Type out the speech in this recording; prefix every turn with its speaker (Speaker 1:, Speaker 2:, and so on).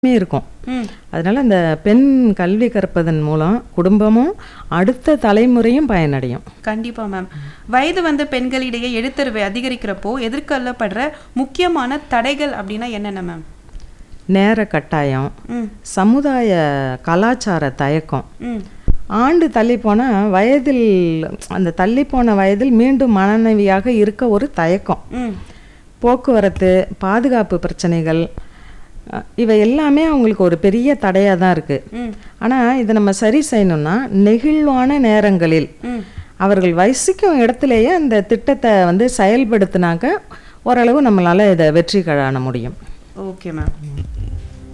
Speaker 1: எல்லாமே இருக்கும்
Speaker 2: ம்
Speaker 1: அதனால அந்த பெண் கல்வி கற்பதன் மூலம் குடும்பமும் அடுத்த தலைமுறையும் பயனடையும்
Speaker 2: கண்டிப்பா மேம் வயது வந்த பெண்களிடையே எழுத்தறிவை அதிகரிக்கிறப்போ எதிர்கொள்ளப்படுற முக்கியமான தடைகள் அப்படின்னா என்னென்ன மேம்
Speaker 1: நேர கட்டாயம்
Speaker 2: ம்
Speaker 1: சமுதாய கலாச்சார தயக்கம்
Speaker 2: ம்
Speaker 1: ஆண்டு தள்ளி போன வயதில் அந்த தள்ளி போன வயதில் மீண்டும் மனநிவியாக இருக்க ஒரு தயக்கம்
Speaker 2: ம்
Speaker 1: போக்குவரத்து பாதுகாப்பு பிரச்சனைகள் அஹ், இவை எல்லாமே அவங்களுக்கு ஒரு பெரிய தடையாக தான் இருக்குது
Speaker 2: ம்
Speaker 1: ஆனால் இதை நம்ம சரி செய்யணும்னா நெகிழ்வான நேரங்களில்
Speaker 2: ம்
Speaker 1: அவர்கள் வசிக்கும் இடத்துலையே அந்த திட்டத்தை வந்து செயல்படுத்தினாக்க ஓரளவு நம்மளால் இதை வெற்றி காண முடியும்
Speaker 2: ஓகே மேம்